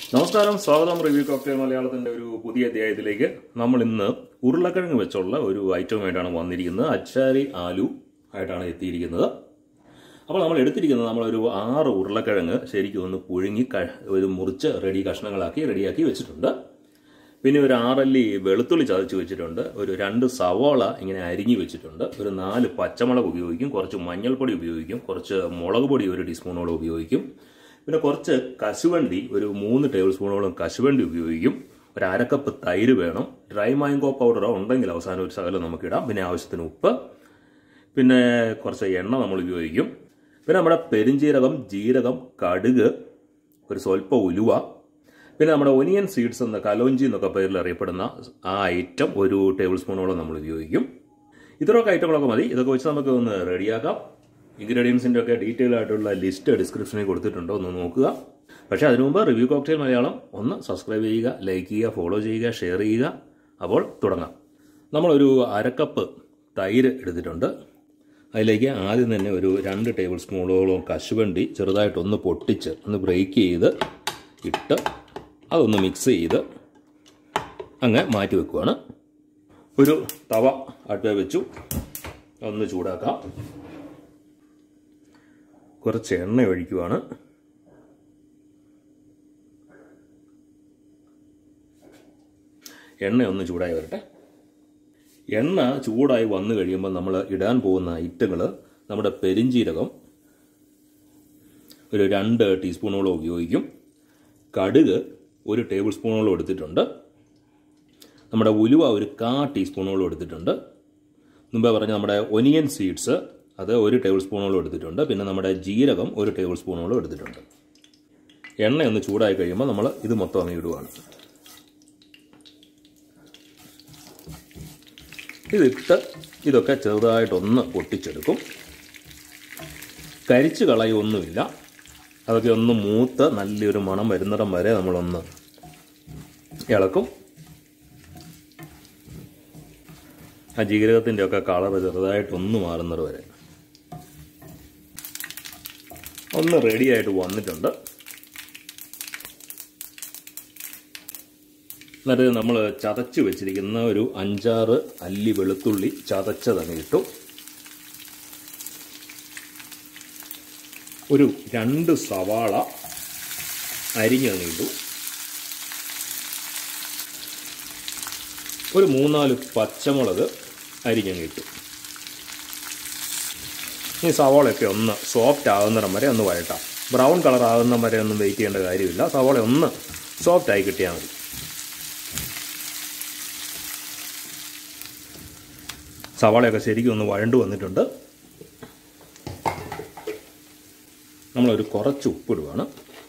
നമസ്കാരം സ്വാഗതം review cocktail മലയാളത്തിന്റെ ഒരു പുതിയ അധ്യായത്തിലേക്ക് നമ്മൾ ഇന്ന് ഉരുളക്കിഴങ്ങ് വെച്ചുള്ള ഒരു ഐറ്റവുമായിട്ടാണ് വന്നിരിക്കുന്നത് അച്ചാരി ആലു ആയിട്ടാണ് എത്തിയിരിക്കുന്നത് അപ്പോൾ നമ്മൾ എടുത്തിരിക്കുന്നത് നമ്മളൊരു ആറ് ഉരുളക്കിഴങ്ങ് ശരിക്കും ഒന്ന് പുഴുങ്ങി ക- ഒരു മുറിച്ച് റെഡി കഷ്ണങ്ങളാക്കി റെഡിയാക്കി വെച്ചിട്ടുണ്ട് പിന്നെ ഒരു ആറല്ലി വെളുത്തുള്ളി ചതച്ച് വെച്ചിട്ടുണ്ട് ഒരു രണ്ട് സവാള ഇങ്ങനെ അരിഞ്ഞു വെച്ചിട്ടുണ്ട് ഒരു നാല് പച്ചമുളക് ഉപയോഗിക്കും കുറച്ച് മഞ്ഞൾപ്പൊടി ഉപയോഗിക്കും കുറച്ച് മുളക് പൊടി ഒരു ടീസ്പൂണോളം ഉപയോഗിക്കും പിന്നെ കുറച്ച് കശുവണ്ടി ഒരു മൂന്ന് ടേബിൾ സ്പൂണോളം കശുവണ്ടി ഉപയോഗിക്കും ഒരു അരക്കപ്പ് തൈര് വേണം ഡ്രൈ മാംഗോ പൗഡറോ ഉണ്ടെങ്കിൽ അവസാനം ഒരു ശകലം നമുക്കിടാം പിന്നെ ആവശ്യത്തിന് ഉപ്പ് പിന്നെ കുറച്ച് എണ്ണ നമ്മൾ ഉപയോഗിക്കും പിന്നെ നമ്മുടെ പെരിഞ്ജീരകം ജീരകം കടുക് ഒരു സ്വല്പം ഉലുവ പിന്നെ നമ്മുടെ ഒനിയൻ സീഡ്സ് എന്ന കലോഞ്ചി എന്നൊക്കെ പേരിൽ അറിയപ്പെടുന്ന ആ ഐറ്റം ഒരു ടേബിൾ സ്പൂണോളം നമ്മൾ ഉപയോഗിക്കും ഇത്രയൊക്കെ ഐറ്റങ്ങളൊക്കെ മതി ഇതൊക്കെ വെച്ച് നമുക്ക് ഒന്ന് റെഡിയാക്കാം ഇൻഗ്രീഡിയൻസിൻ്റെ ഒക്കെ ഡീറ്റെയിൽ ആയിട്ടുള്ള ലിസ്റ്റ് ഡിസ്ക്രിപ്ഷനിൽ കൊടുത്തിട്ടുണ്ടോ ഒന്ന് നോക്കുക പക്ഷേ അതിനു മുമ്പ് റിവ്യൂ കോക്ടെയിൽ മലയാളം ഒന്ന് സബ്സ്ക്രൈബ് ചെയ്യുക ലൈക്ക് ചെയ്യുക ഫോളോ ചെയ്യുക ഷെയർ ചെയ്യുക അപ്പോൾ തുടങ്ങാം നമ്മളൊരു അരക്കപ്പ് തൈര് എടുത്തിട്ടുണ്ട് അതിലേക്ക് ആദ്യം തന്നെ ഒരു രണ്ട് ടേബിൾ സ്പൂണോളം കശുവണ്ടി ചെറുതായിട്ടൊന്ന് പൊട്ടിച്ച് ഒന്ന് ബ്രേക്ക് ചെയ്ത് ഇട്ട് അതൊന്ന് മിക്സ് ചെയ്ത് അങ്ങ് മാറ്റി വെക്കുവാണ് ഒരു തവ അടുപ്പ വെച്ചു ഒന്ന് ചൂടാക്കാം കുറച്ച് എണ്ണ ഒഴിക്കുവാണ് എണ്ണ ഒന്ന് ചൂടായി വരട്ടെ എണ്ണ ചൂടായി വന്നു കഴിയുമ്പോൾ നമ്മൾ ഇടാൻ പോകുന്ന ഐറ്റങ്ങൾ നമ്മുടെ പെരിഞ്ജീരകം ഒരു രണ്ട് ടീസ്പൂണോളം ഉപയോഗിക്കും കടുക് ഒരു ടേബിൾ സ്പൂണോളം എടുത്തിട്ടുണ്ട് നമ്മുടെ ഉലുവ ഒരു കാ ടീസ്പൂണോളം എടുത്തിട്ടുണ്ട് മുമ്പേ പറഞ്ഞ നമ്മുടെ ഒനിയൻ സീഡ്സ് അത് ഒരു ടേബിൾ സ്പൂണോളം എടുത്തിട്ടുണ്ട് പിന്നെ നമ്മുടെ ജീരകം ഒരു ടേബിൾ സ്പൂണോളം എടുത്തിട്ടുണ്ട് എണ്ണ ഒന്ന് ചൂടായി കഴിയുമ്പോൾ നമ്മൾ ഇത് മൊത്തം അങ്ങ് ഇടുവാണ് ഇതിട്ട് ഇതൊക്കെ ചെറുതായിട്ടൊന്ന് പൊട്ടിച്ചെടുക്കും കരിച്ചു കളയൊന്നുമില്ല അതൊക്കെ ഒന്ന് മൂത്ത് നല്ലൊരു മണം വരുന്നിടം വരെ നമ്മളൊന്ന് ഇളക്കും ആ ജീരകത്തിൻ്റെ ഒക്കെ കളർ ചെറുതായിട്ടൊന്ന് മാറുന്നത് വരെ ഒന്ന് റെഡിയായിട്ട് വന്നിട്ടുണ്ട് എന്നിട്ട് നമ്മൾ ചതച്ച് വെച്ചിരിക്കുന്ന ഒരു അഞ്ചാറ് അല്ലി വെളുത്തുള്ളി ചതച്ചതങ്ങ് ഇട്ടു ഒരു രണ്ട് സവാള അരിഞ്ഞങ്ങ് ഇട്ടു ഒരു മൂന്നാല് പച്ചമുളക് അരിഞ്ഞങ്ങ് ഇട്ടു ഈ സവാളയൊക്കെ ഒന്ന് സോഫ്റ്റ് ആകുന്നിടം വരെ ഒന്ന് വഴട്ടാം ബ്രൗൺ കളർ ആകുന്ന വരെ ഒന്നും വെയിറ്റ് ചെയ്യേണ്ട കാര്യമില്ല സവാള ഒന്ന് സോഫ്റ്റ് ആയി കിട്ടിയാൽ മതി സവാളയൊക്കെ ശരിക്കും ഒന്ന് വഴണ്ടു വന്നിട്ടുണ്ട് നമ്മളൊരു കുറച്ച് ഉപ്പിടുവാണ്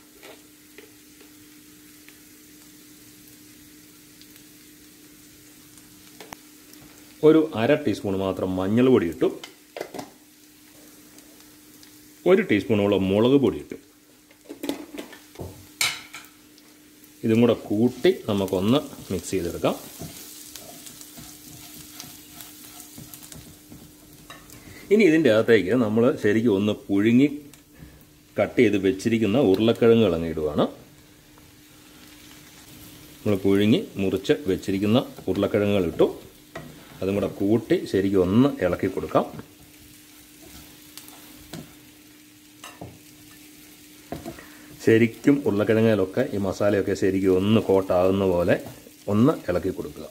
ഒരു അര ടീസ്പൂൺ മാത്രം മഞ്ഞൾ പൊടി ഇട്ടു ഒരു ടീസ്പൂണോളം മുളക് പൊടി ഇട്ടു ഇതും കൂടെ കൂട്ടി നമുക്കൊന്ന് മിക്സ് ചെയ്തെടുക്കാം ഇനി ഇതിൻ്റെ അകത്തേക്ക് നമ്മൾ ശരിക്കും ഒന്ന് പുഴുങ്ങി കട്ട് ചെയ്ത് വെച്ചിരിക്കുന്ന ഉരുളക്കിഴങ്ങുകൾ അങ്ങ് ഇടുവാണ് നമ്മൾ പുഴുങ്ങി മുറിച്ച് വെച്ചിരിക്കുന്ന ഉരുളക്കിഴങ്ങുകൾ ഇട്ടു അതും കൂടെ കൂട്ടി ശരിക്കും ഒന്ന് ഇളക്കി കൊടുക്കാം ശരിക്കും ഉരുളക്കിഴങ്ങിലൊക്കെ ഈ മസാലയൊക്കെ ശരിക്കും ഒന്ന് കോട്ടാകുന്ന പോലെ ഒന്ന് ഇളക്കി കൊടുക്കുക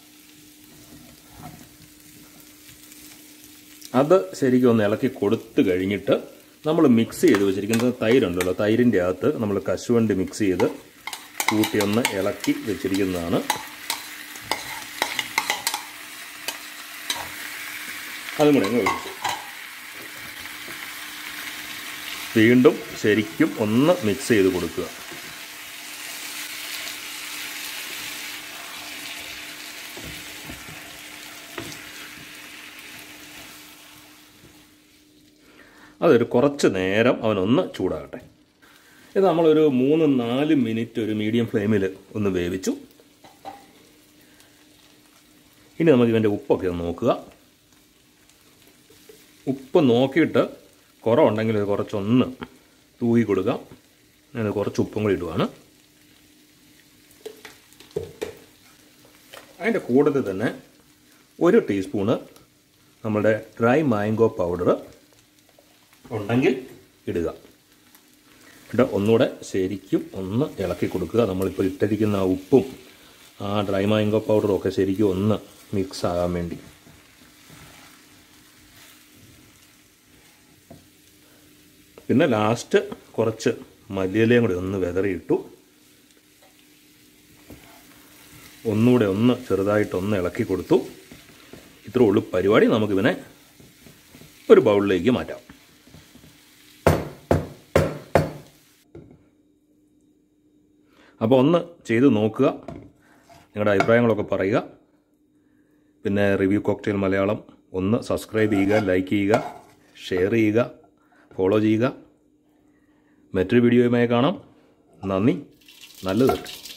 അത് ശരിക്കും ഒന്ന് ഇളക്കി കൊടുത്തു കഴിഞ്ഞിട്ട് നമ്മൾ മിക്സ് ചെയ്ത് വെച്ചിരിക്കുന്നത് തൈരുണ്ടല്ലോ തൈരിൻ്റെ അകത്ത് നമ്മൾ കശുവണ്ടി മിക്സ് ചെയ്ത് കൂട്ടി ഒന്ന് ഇളക്കി വെച്ചിരിക്കുന്നതാണ് അതും കൂടെ അങ്ങ് ഒഴിച്ചു വീണ്ടും ശരിക്കും ഒന്ന് മിക്സ് ചെയ്ത് കൊടുക്കുക അതൊരു കുറച്ച് നേരം അവനൊന്ന് ചൂടാകട്ടെ ഇത് നമ്മളൊരു മൂന്ന് നാല് മിനിറ്റ് ഒരു മീഡിയം ഫ്ലെയിമിൽ ഒന്ന് വേവിച്ചു ഇനി നമുക്ക് ഇവൻ്റെ ഉപ്പൊക്കെ ഒന്ന് നോക്കുക ഉപ്പ് നോക്കിയിട്ട് കുറവുണ്ടെങ്കിൽ ഇത് കുറച്ചൊന്ന് തൂയി കൊടുക്കാം ഞാൻ കുറച്ച് ഉപ്പും കൂടി ഇടുവാണ് അതിൻ്റെ കൂട്ടത്തിൽ തന്നെ ഒരു ടീസ്പൂണ് നമ്മുടെ ഡ്രൈ മാംഗോ പൗഡർ ഉണ്ടെങ്കിൽ ഇടുക എന്നിട്ട് ഒന്നുകൂടെ ശരിക്കും ഒന്ന് ഇളക്കി കൊടുക്കുക നമ്മളിപ്പോൾ ഇട്ടിരിക്കുന്ന ആ ഉപ്പും ആ ഡ്രൈ മാംഗോ പൗഡറും ഒക്കെ ശരിക്കും ഒന്ന് മിക്സ് ആകാൻ വേണ്ടി പിന്നെ ലാസ്റ്റ് കുറച്ച് മല്ലിയിലയും കൂടി ഒന്ന് വെതറിയിട്ടു ഒന്നുകൂടെ ഒന്ന് ചെറുതായിട്ടൊന്ന് ഇളക്കി കൊടുത്തു ഇത്രേ ഉള്ളൂ പരിപാടി നമുക്കിതിനെ ഒരു ബൗളിലേക്ക് മാറ്റാം അപ്പോൾ ഒന്ന് ചെയ്ത് നോക്കുക നിങ്ങളുടെ അഭിപ്രായങ്ങളൊക്കെ പറയുക പിന്നെ റിവ്യൂ കോക്ടെയിൽ മലയാളം ഒന്ന് സബ്സ്ക്രൈബ് ചെയ്യുക ലൈക്ക് ചെയ്യുക ഷെയർ ചെയ്യുക ഫോളോ ചെയ്യുക മറ്റൊരു വീഡിയോയുമായി കാണാം നന്ദി നല്ലത്